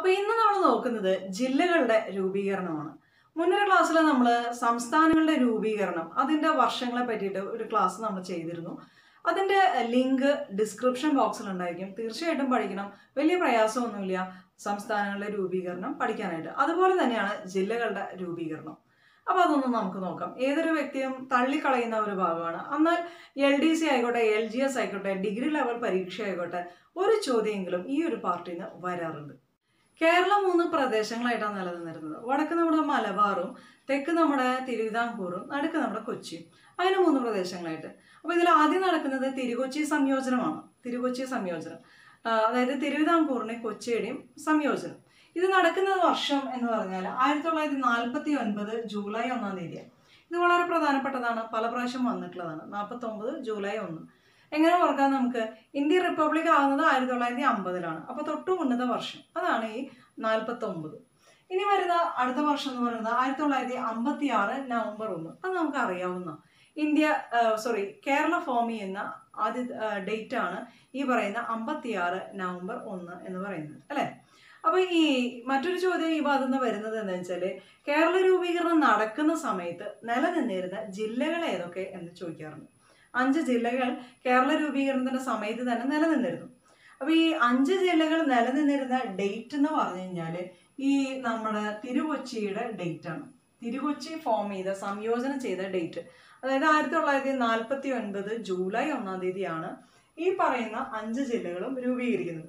അപ്പൊ ഇന്ന് നമ്മൾ നോക്കുന്നത് ജില്ലകളുടെ രൂപീകരണമാണ് മുന്നൊരു ക്ലാസ്സിൽ നമ്മൾ സംസ്ഥാനങ്ങളുടെ രൂപീകരണം അതിന്റെ വർഷങ്ങളെ പറ്റിയിട്ട് ഒരു ക്ലാസ് നമ്മൾ ചെയ്തിരുന്നു അതിന്റെ ലിങ്ക് ഡിസ്ക്രിപ്ഷൻ ബോക്സിൽ ഉണ്ടായിരിക്കും തീർച്ചയായിട്ടും പഠിക്കണം വലിയ പ്രയാസമൊന്നുമില്ല സംസ്ഥാനങ്ങളുടെ രൂപീകരണം പഠിക്കാനായിട്ട് അതുപോലെ തന്നെയാണ് ജില്ലകളുടെ രൂപീകരണം അപ്പൊ അതൊന്ന് നമുക്ക് നോക്കാം ഏതൊരു വ്യക്തിയും തള്ളിക്കളയുന്ന ഒരു ഭാഗമാണ് എന്നാൽ എൽ ഡി സി ആയിക്കോട്ടെ എൽ ജി എസ് ആയിക്കോട്ടെ ഡിഗ്രി ലെവൽ പരീക്ഷ ആയിക്കോട്ടെ ഒരു ചോദ്യമെങ്കിലും ഈ ഒരു പാർട്ടിയിൽ നിന്ന് വരാറുണ്ട് കേരളം മൂന്ന് പ്രദേശങ്ങളായിട്ടാണ് നിലനിന്നിരുന്നത് വടക്ക് നമ്മുടെ മലബാറും തെക്ക് നമ്മുടെ തിരുവിതാംകൂറും നടുക്ക് നമ്മുടെ കൊച്ചിയും അങ്ങനെ മൂന്ന് പ്രദേശങ്ങളായിട്ട് അപ്പോൾ ഇതിൽ ആദ്യം നടക്കുന്നത് തിരുകൊച്ചി സംയോജനമാണ് തിരുകൊച്ചി സംയോജനം ആ, അതായത് തിരുവിതാംകൂറിനെ കൊച്ചിയുടെയും സംയോജനം ഇത് നടക്കുന്ന വർഷം എന്ന് പറഞ്ഞാൽ ആയിരത്തി തൊള്ളായിരത്തി നാൽപ്പത്തി ഒൻപത് ജൂലൈ ഒന്നാം തീയതിയാണ് ഇത് വളരെ പ്രധാനപ്പെട്ടതാണ് പല പ്രാവശ്യം വന്നിട്ടുള്ളതാണ് നാൽപ്പത്തി ഒമ്പത് ജൂലൈ ഒന്ന് എങ്ങനെ ഓർക്കാം നമുക്ക് ഇന്ത്യ റിപ്പബ്ലിക് ആകുന്നത് ആയിരത്തി തൊള്ളായിരത്തി അമ്പതിലാണ് അപ്പോൾ തൊട്ടു മുന്നത്തെ വർഷം അതാണ് ഈ നാൽപ്പത്തി ഒമ്പത് ഇനി വരുന്ന അടുത്ത വർഷം എന്ന് പറയുന്നത് ആയിരത്തി തൊള്ളായിരത്തി അമ്പത്തി ആറ് നവംബർ ഒന്ന് അത് നമുക്ക് അറിയാവുന്ന ഇന്ത്യ സോറി കേരള ഫോം ചെയ്യുന്ന ആദ്യ ഡേറ്റ് ആണ് ഈ പറയുന്ന അമ്പത്തി ആറ് നവംബർ ഒന്ന് എന്ന് പറയുന്നത് അല്ലേ അപ്പൊ ഈ മറ്റൊരു ചോദ്യം ഈ ഭാഗത്ത് നിന്ന് വരുന്നത് എന്താ വെച്ചാല് കേരള രൂപീകരണം നടക്കുന്ന സമയത്ത് നിലനിന്നിരുന്ന ജില്ലകൾ ഏതൊക്കെ എന്ന് ചോദിക്കാറുണ്ട് അഞ്ച് ജില്ലകൾ കേരള രൂപീകരണത്തിന്റെ സമയത്ത് തന്നെ നിലനിന്നിരുന്നു അപ്പൊ ഈ അഞ്ച് ജില്ലകൾ നിലനിന്നിരുന്ന ഡേറ്റ് എന്ന് പറഞ്ഞു കഴിഞ്ഞാല് ഈ നമ്മുടെ തിരുകൊച്ചിയുടെ ഡേറ്റ് ആണ് തിരുകൊച്ചി ഫോം ചെയ്ത സംയോജനം ചെയ്ത ഡേറ്റ് അതായത് ആയിരത്തി തൊള്ളായിരത്തി നാൽപ്പത്തി ഒൻപത് ജൂലൈ ഒന്നാം തീയതിയാണ് ഈ പറയുന്ന അഞ്ച് ജില്ലകളും രൂപീകരിക്കുന്നത്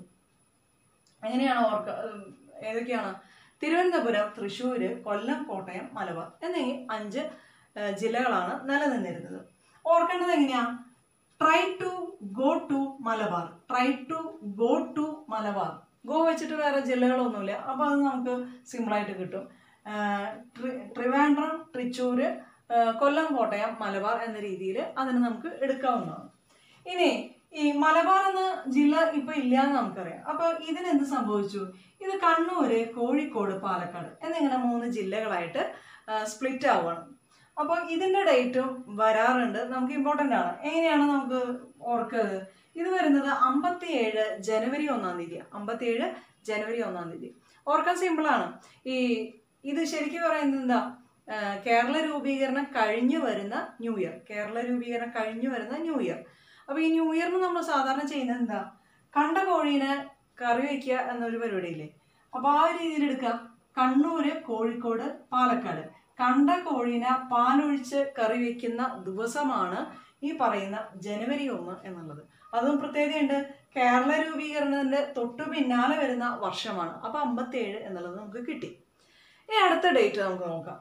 എങ്ങനെയാണ് ഓർക്ക ഉം, ഏതൊക്കെയാണ് തിരുവനന്തപുരം തൃശ്ശൂര് കൊല്ലം കോട്ടയം മലബാർ എന്നീ അഞ്ച് ഏഹ്, ജില്ലകളാണ് നിലനിന്നിരുന്നത് ഓർക്കേണ്ടത് എങ്ങനെയാ try to go to Malabar try to go to Malabar go വെച്ചിട്ട് വേറെ ജില്ലകളൊന്നുമില്ല അപ്പോൾ അത് നമുക്ക് സിമ്പിളായിട്ട് കിട്ടും ആഹ് ട്രി- ട്രിവാൻഡ്രം തൃശ്ശൂര് ആഹ് കൊല്ലം കോട്ടയം മലബാർ എന്ന രീതിയിൽ അതിന് നമുക്ക് എടുക്കാവുന്നതാണ് ഇനി ഈ മലബാർ എന്ന ജില്ല ഇപ്പൊ ഇല്ല എന്ന് നമുക്കറിയാം അപ്പൊ ഇതിന് എന്ത് സംഭവിച്ചു ഇത് കണ്ണൂര് കോഴിക്കോട് പാലക്കാട് എന്നിങ്ങനെ മൂന്ന് ജില്ലകളായിട്ട് സ്പ്ലിറ്റ് ആവുകയാണ് അപ്പോൾ ഇതിന്റെ ഡേറ്റും വരാറുണ്ട് നമുക്ക് ഇമ്പോർട്ടൻ്റ് ആണ് എങ്ങനെയാണ് നമുക്ക് ഓർക്കുന്നത് ഇത് വരുന്നത് അമ്പത്തിയേഴ് ജനുവരി ഒന്നാം തീയതി അമ്പത്തിയേഴ് ജനുവരി ഒന്നാം തീയതി ഓർക്കാൻ സിമ്പിളാണ് ഈ ഇത് ശരിക്കും പറയുന്നത് എന്താ ആ, കേരള രൂപീകരണം കഴിഞ്ഞു വരുന്ന ന്യൂ ഇയർ കേരള രൂപീകരണം കഴിഞ്ഞു വരുന്ന ന്യൂ ഇയർ അപ്പൊ ഈ ന്യൂ ഇയറിന് നമ്മൾ സാധാരണ ചെയ്യുന്നത് എന്താ കണ്ട കോഴീനെ കറി വെക്കുക എന്നൊരു പരിപാടിയില്ലേ അപ്പൊ ആ ഒരു രീതിയിൽ എടുക്കുക കണ്ണൂര് കോഴിക്കോട് പാലക്കാട് കണ്ട കോഴീനെ പാലൊഴിച്ച് കറി വെക്കുന്ന ദിവസമാണ് ഈ പറയുന്ന ജനുവരി ഒന്ന് എന്നുള്ളത് അതും പ്രത്യേകതയുണ്ട് കേരള രൂപീകരണത്തിന്റെ തൊട്ടു പിന്നാലെ വരുന്ന വർഷമാണ് അപ്പൊ അമ്പത്തിയേഴ് എന്നുള്ളത് നമുക്ക് കിട്ടി ഇനി അടുത്ത ഡേറ്റ് നമുക്ക് നോക്കാം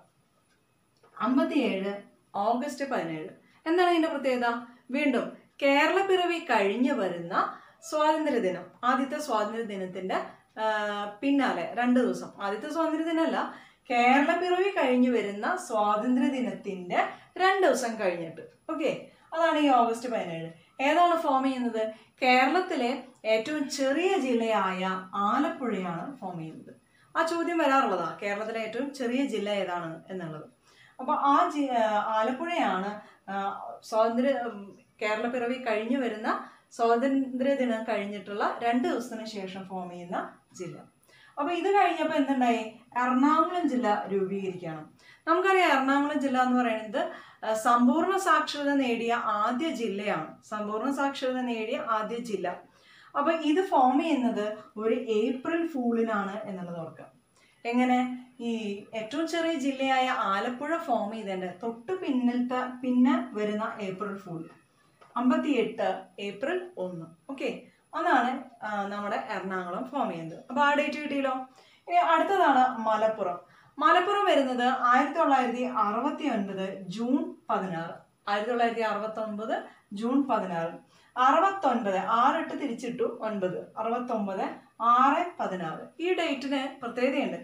അമ്പത്തിയേഴ് ഓഗസ്റ്റ് പതിനേഴ് എന്താണ് ഇതിന്റെ പ്രത്യേകത വീണ്ടും കേരള പിറവി കഴിഞ്ഞു വരുന്ന സ്വാതന്ത്ര്യ ദിനം ആദ്യത്തെ സ്വാതന്ത്ര്യ ദിനത്തിന്റെ ആ, പിന്നാലെ രണ്ട് ദിവസം ആദ്യത്തെ സ്വാതന്ത്ര്യ ദിനമല്ല കേരള പിറവി കഴിഞ്ഞു വരുന്ന സ്വാതന്ത്ര്യ ദിനത്തിന്റെ രണ്ട് ദിവസം കഴിഞ്ഞിട്ട് ഓക്കെ അതാണ് ഈ ഓഗസ്റ്റ് പതിനേഴ് ഏതാണ് ഫോം ചെയ്യുന്നത് കേരളത്തിലെ ഏറ്റവും ചെറിയ ജില്ലയായ ആലപ്പുഴയാണ് ഫോം ചെയ്യുന്നത് ആ ചോദ്യം വരാറുള്ളതാ കേരളത്തിലെ ഏറ്റവും ചെറിയ ജില്ല ഏതാണ് എന്നുള്ളത് അപ്പൊ ആ ജി ആ, ആലപ്പുഴയാണ് ആ, സ്വാതന്ത്ര്യ ഉം, കേരള പിറവി കഴിഞ്ഞു വരുന്ന സ്വാതന്ത്ര്യ ദിനം കഴിഞ്ഞിട്ടുള്ള രണ്ട് ദിവസത്തിന് ശേഷം ഫോം ചെയ്യുന്ന ജില്ല അപ്പൊ ഇത് കഴിഞ്ഞപ്പോൾ എന്തുണ്ടായി എറണാകുളം ജില്ല രൂപീകരിക്കണം നമുക്കറിയാം എറണാകുളം ജില്ല എന്ന് പറയുന്നത് ആ, സമ്പൂർണ്ണ സാക്ഷരത നേടിയ ആദ്യ ജില്ലയാണ് സമ്പൂർണ്ണ സാക്ഷരത നേടിയ ആദ്യ ജില്ല അപ്പൊ ഇത് ഫോം ചെയ്യുന്നത് ഒരു ഏപ്രിൽ ഫൂളിനാണ് എന്നുള്ളത് ഓർക്കാം എങ്ങനെ ഈ ഏറ്റവും ചെറിയ ജില്ലയായ ആലപ്പുഴ ഫോം ചെയ്തതിന്റെ തൊട്ട് പിന്നിലത്തെ പിന്നെ വരുന്ന ഏപ്രിൽ ഫൂൾ അമ്പത്തിയെട്ട് ഏപ്രിൽ ഒന്ന് ഓക്കെ അതാണ് ആ, നമ്മുടെ എറണാകുളം ഫോം ചെയ്യുന്നത് അപ്പൊ ആ ഡേറ്റ് കിട്ടിയല്ലോ ഇനി അടുത്തതാണ് മലപ്പുറം മലപ്പുറം വരുന്നത് ആയിരത്തി തൊള്ളായിരത്തി അറുപത്തി ഒൻപത് ജൂൺ പതിനാറ് ആയിരത്തി തൊള്ളായിരത്തി അറുപത്തി ഒൻപത് ജൂൺ പതിനാറ് അറുപത്തൊൻപത് ആറിട്ട് തിരിച്ചിട്ടു ഒൻപത് അറുപത്തൊമ്പത് ആറ് പതിനാറ് ഈ ഡേറ്റിന് പ്രത്യേകതയുണ്ട്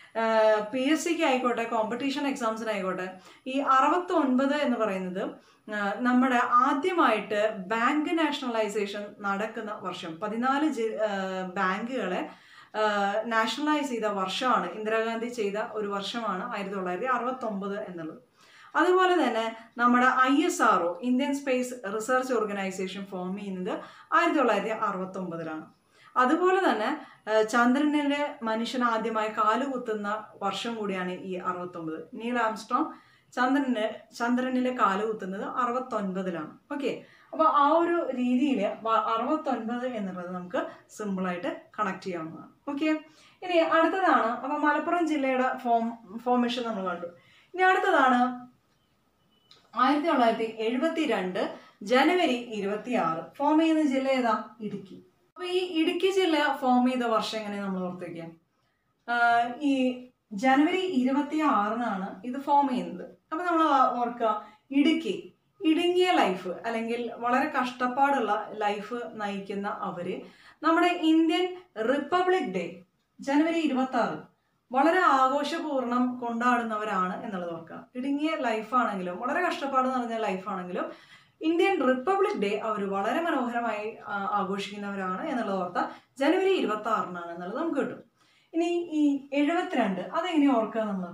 പി എസ് സിക്ക് ആയിക്കോട്ടെ കോമ്പറ്റീഷൻ എക്സാംസിനായിക്കോട്ടെ ഈ അറുപത്തി ഒൻപത് എന്ന് പറയുന്നത് ആ, നമ്മുടെ ആദ്യമായിട്ട് ബാങ്ക് നാഷണലൈസേഷൻ നടക്കുന്ന വർഷം പതിനാല് ജി ആ, ബാങ്കുകളെ നാഷണലൈസ് ചെയ്ത വർഷമാണ് ഇന്ദിരാഗാന്ധി ചെയ്ത ഒരു വർഷമാണ് ആയിരത്തി തൊള്ളായിരത്തി അറുപത്തി ഒമ്പത് എന്നുള്ളത് അതുപോലെ തന്നെ നമ്മുടെ I S R Indian space research organisation form ചെയ്യുന്നത് ആയിരത്തി തൊള്ളായിരത്തി അറുപത്തി ഒമ്പതിലാണ് അതുപോലെ തന്നെ ആ, ചന്ദ്രനിലെ മനുഷ്യൻ ആദ്യമായി കാലുകുത്തുന്ന വർഷം കൂടിയാണ് ഈ അറുപത്തൊമ്പത് നീൽ ആംസ്ട്രോങ് ചന്ദ്രന് ചന്ദ്രനിലെ കാലുകുത്തുന്നത് അറുപത്തൊൻപതിലാണ് ഓക്കെ അപ്പോൾ ആ ഒരു രീതിയിൽ അറുപത്തൊൻപത് എന്നുള്ളത് നമുക്ക് സിമ്പിളായിട്ട് കണക്ട് ചെയ്യാവുന്നതാണ് ഓക്കെ ഇനി അടുത്തതാണ് അപ്പോൾ മലപ്പുറം ജില്ലയുടെ ഫോം ഫോർമേഷൻ നമ്മൾ കണ്ടു ഇനി അടുത്തതാണ് ആയിരത്തി തൊള്ളായിരത്തി എഴുപത്തി രണ്ട് ജനുവരി ഇരുപത്തി ആറ് ഫോം ചെയ്യുന്ന ജില്ല ഏതാ ഇടുക്കി അപ്പൊ ഈ ഇടുക്കി ജില്ല ഫോം ചെയ്ത വർഷം എങ്ങനെ നമ്മൾ ഓർത്ത് വെക്കാം ആഹ് ഈ ജനുവരി ഇരുപത്തി ആറിനാണ് ഇത് ഫോം ചെയ്യുന്നത് അപ്പൊ നമ്മൾ ഓർക്കുക ഇടുക്കി ഇടുങ്ങിയ ലൈഫ് അല്ലെങ്കിൽ വളരെ കഷ്ടപ്പാടുള്ള ലൈഫ് നയിക്കുന്ന അവര് നമ്മുടെ ഇന്ത്യൻ റിപ്പബ്ലിക് ഡേ ജനുവരി ഇരുപത്തി ആറ് വളരെ ആഘോഷപൂർണ്ണം കൊണ്ടാടുന്നവരാണ് എന്നുള്ളത് ഓർക്കുക ഇടുങ്ങിയ ലൈഫാണെങ്കിലും വളരെ കഷ്ടപ്പാട് നിറഞ്ഞ ലൈഫാണെങ്കിലും ഇന്ത്യൻ റിപ്പബ്ലിക് ഡേ അവർ വളരെ മനോഹരമായി ആ, ആഘോഷിക്കുന്നവരാണ് എന്നുള്ളത് ഓർത്ത ജനുവരി ഇരുപത്തി ആറിനാണ് എന്നുള്ളത് നമുക്ക് കിട്ടും ഇനി ഈ എഴുപത്തിരണ്ട് അതെങ്ങനെ ഓർക്കുക നമ്മൾ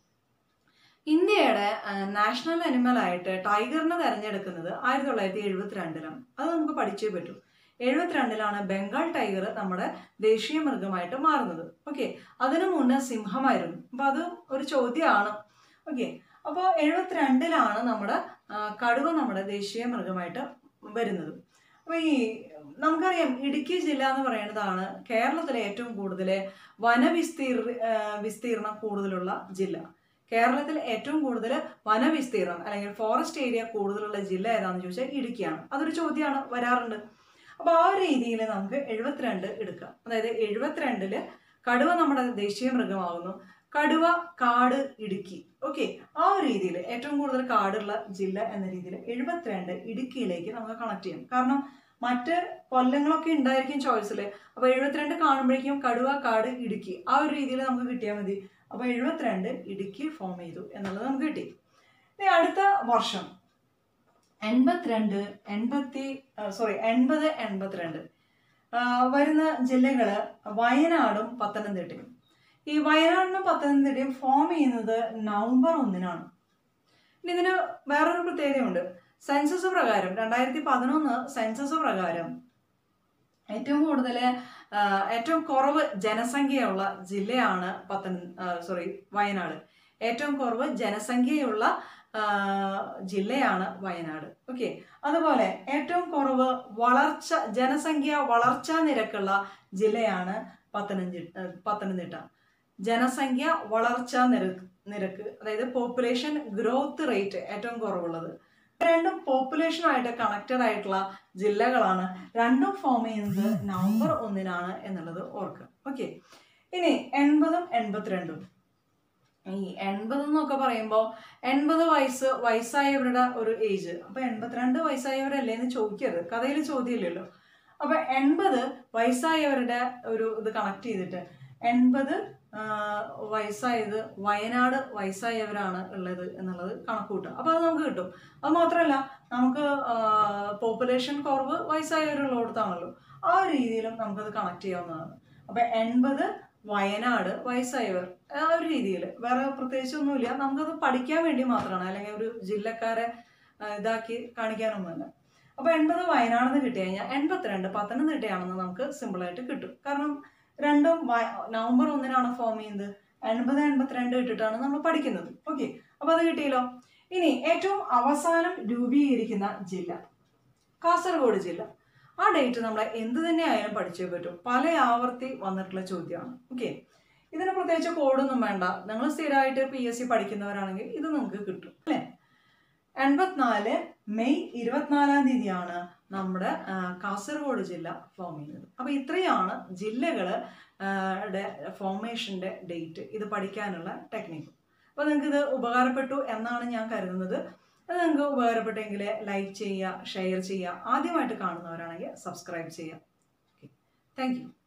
ഇന്ത്യയുടെ നാഷണൽ അനിമൽ ആയിട്ട് ടൈഗറിനെ തെരഞ്ഞെടുക്കുന്നത് ആയിരത്തി തൊള്ളായിരത്തി എഴുപത്തിരണ്ടിലാണ് അത് നമുക്ക് പഠിച്ചേ പറ്റൂ എഴുപത്തിരണ്ടിലാണ് ബംഗാൾ ടൈഗർ നമ്മുടെ ദേശീയ മൃഗമായിട്ട് മാറുന്നത് ഓക്കെ അതിനു മുന്നേ സിംഹമായിരുന്നു അപ്പൊ അത് ഒരു ചോദ്യമാണ് ഓക്കെ അപ്പോൾ എഴുപത്തിരണ്ടിലാണ് നമ്മുടെ ആ, കടുവ നമ്മുടെ ദേശീയ മൃഗമായിട്ട് വരുന്നത് അപ്പോൾ ഈ നമുക്കറിയാം ഇടുക്കി ജില്ല എന്ന് പറയുന്നതാണ് കേരളത്തിലെ ഏറ്റവും കൂടുതൽ വനവിസ്തീർ ആ, വിസ്തീർണം കൂടുതലുള്ള ജില്ല കേരളത്തിൽ ഏറ്റവും കൂടുതൽ വനവിസ്തീർണം അല്ലെങ്കിൽ ഫോറസ്റ്റ് ഏരിയ കൂടുതലുള്ള ജില്ല ഏതാണെന്ന് ചോദിച്ചാൽ ഇടുക്കിയാണ് അതൊരു ചോദ്യമാണ് വരാറുണ്ട് അപ്പോൾ ആ ഒരു രീതിയിൽ നമുക്ക് എഴുപത്തിരണ്ട് എടുക്കാം അതായത് എഴുപത്തിരണ്ടില് കടുവ നമ്മുടെ ദേശീയ മൃഗമാകുന്നു കടുവ കാട് ഇടുക്കി ഓക്കെ ആ ഒരു രീതിയിൽ ഏറ്റവും കൂടുതൽ കാടുള്ള ജില്ല എന്ന രീതിയിൽ എഴുപത്തിരണ്ട് ഇടുക്കിയിലേക്ക് നമുക്ക് കണക്ട് ചെയ്യാം കാരണം മറ്റ് കൊല്ലങ്ങളൊക്കെ ഉണ്ടായിരിക്കും ചോയ്സിൽ അപ്പോൾ എഴുപത്തിരണ്ട് കാണുമ്പോഴേക്കും കടുവ കാട് ഇടുക്കി ആ ഒരു രീതിയിൽ നമുക്ക് കിട്ടിയാൽ മതി അപ്പോൾ എഴുപത്തിരണ്ട് ഇടുക്കി ഫോം ചെയ്തു എന്നുള്ളത് നമുക്ക് കിട്ടി ഇനി അടുത്ത വർഷം എൺപത്തിരണ്ട് എൺപത്തി സോറി എൺപത് എൺപത്തിരണ്ട് ആ, വരുന്ന ജില്ലകള് വയനാടും പത്തനംതിട്ടയും ഈ വയനാടിനും പത്തനംതിട്ടയും ഫോം ചെയ്യുന്നത് നവംബർ ഒന്നിനാണ് ഇനി ഇതിന് വേറൊരു പ്രത്യേകതയുണ്ട് സെൻസസ് പ്രകാരം രണ്ടായിരത്തി പതിനൊന്ന് സെൻസസ് പ്രകാരം ഏറ്റവും കൂടുതൽ ഏറ്റവും കുറവ് ജനസംഖ്യയുള്ള ജില്ലയാണ് പത്തന സോറി വയനാട് ഏറ്റവും കുറവ് ജനസംഖ്യയുള്ള ആ, ജില്ലയാണ് വയനാട് ഓക്കെ അതുപോലെ ഏറ്റവും കുറവ് വളർച്ച ജനസംഖ്യ വളർച്ചാ നിരക്കുള്ള ജില്ലയാണ് പത്തനംതിട്ട പത്തനംതിട്ട ജനസംഖ്യ വളർച്ചാ നിരക്ക് നിരക്ക് അതായത് പോപ്പുലേഷൻ ഗ്രോത്ത് റേറ്റ് ഏറ്റവും കുറവുള്ളത് രണ്ടും പോപ്പുലേഷനുമായിട്ട് കണക്റ്റഡ് ആയിട്ടുള്ള ജില്ലകളാണ് രണ്ടും ഫോം ചെയ്യുന്നത് നവംബർ ഒന്നിനാണ് എന്നുള്ളത് ഓർക്കുക ഓക്കെ ഇനി എൺപതും എൺപത്തിരണ്ടും ഈ എൺപത് എന്നൊക്കെ പറയുമ്പോൾ എൺപത് വയസ്സ് വയസ്സായവരുടെ ഒരു ഏജ് അപ്പൊ എൺപത്തിരണ്ട് വയസ്സായവരല്ലേ എന്ന് ചോദിക്കരുത് കഥയിൽ ചോദ്യമില്ലല്ലോ അപ്പൊ എൺപത് വയസ്സായവരുടെ ഒരു ഇത് കണക്ട് ചെയ്തിട്ട് എൺപത് വയസ്സായത് വയനാട് വയസ്സായവരാണ് ഉള്ളത് എന്നുള്ളത് കണക്ക് കൂട്ടുക അപ്പൊ അത് നമുക്ക് കിട്ടും അത് മാത്രമല്ല നമുക്ക് പോപ്പുലേഷൻ കുറവ് വയസ്സായവരുള്ളിടത്താണല്ലോ ആ ഒരു രീതിയിലും നമുക്കത് കണക്ട് ചെയ്യാവുന്നതാണ് അപ്പൊ എൺപത് വയനാട് വയസ്സായവർ ആ ഒരു രീതിയിൽ വേറെ പ്രത്യേകിച്ചൊന്നുമില്ല നമുക്കത് പഠിക്കാൻ വേണ്ടി മാത്രമാണ് അല്ലെങ്കിൽ ഒരു ജില്ലക്കാരെ ആ, ഇതാക്കി കാണിക്കാനൊന്നുമല്ല അപ്പൊ എൺപത് വയനാടെന്ന് കിട്ടി കഴിഞ്ഞാൽ എൺപത്തിരണ്ട് പത്തനംതിട്ടയാണെന്ന് നമുക്ക് സിമ്പിളായിട്ട് കിട്ടും കാരണം രണ്ടും വയ- നവംബർ ഒന്നിനാണ് ഫോം ചെയ്യുന്നത് എൺപത് എൺപത്തിരണ്ട് ഇട്ടിട്ടാണ് നമ്മൾ പഠിക്കുന്നത് ഓക്കെ അപ്പൊ അത് കിട്ടിയല്ലോ ഇനി ഏറ്റവും അവസാനം രൂപീകരിക്കുന്ന ജില്ല കാസർഗോഡ് ജില്ല ആ ഡേറ്റ് നമ്മൾ എന്ത് തന്നെ ആയാലും പഠിച്ചേ പറ്റും പല ആവർത്തി വന്നിട്ടുള്ള ചോദ്യമാണ് ഓക്കെ ഇതിന് പ്രത്യേകിച്ച് കോഡൊന്നും വേണ്ട നിങ്ങൾ സ്ഥിരമായിട്ട് പി എസ് സി പഠിക്കുന്നവരാണെങ്കിൽ ഇത് നിങ്ങൾക്ക് കിട്ടും അല്ലേ എൺപത്തിനാല് മെയ് ഇരുപത്തിനാലാം തീയതിയാണ് നമ്മുടെ ആ, കാസർഗോഡ് ജില്ല ഫോം ചെയ്യുന്നത് അപ്പോൾ ഇത്രയാണ് ജില്ലകള് ആ, ടെ ഫോർമേഷൻ്റെ ഡേറ്റ് ഇത് പഠിക്കാനുള്ള ടെക്നിക്ക് അപ്പോൾ നിങ്ങൾക്ക് ഇത് ഉപകാരപ്പെട്ടു എന്നാണ് ഞാൻ കരുതുന്നത് അത് നിങ്ങൾക്ക് ഉപകാരപ്പെട്ടെങ്കിൽ ലൈക്ക് ചെയ്യുക ഷെയർ ചെയ്യുക ആദ്യമായിട്ട് കാണുന്നവരാണെങ്കിൽ സബ്സ്ക്രൈബ് ചെയ്യുക ഓക്കെ താങ്ക് യു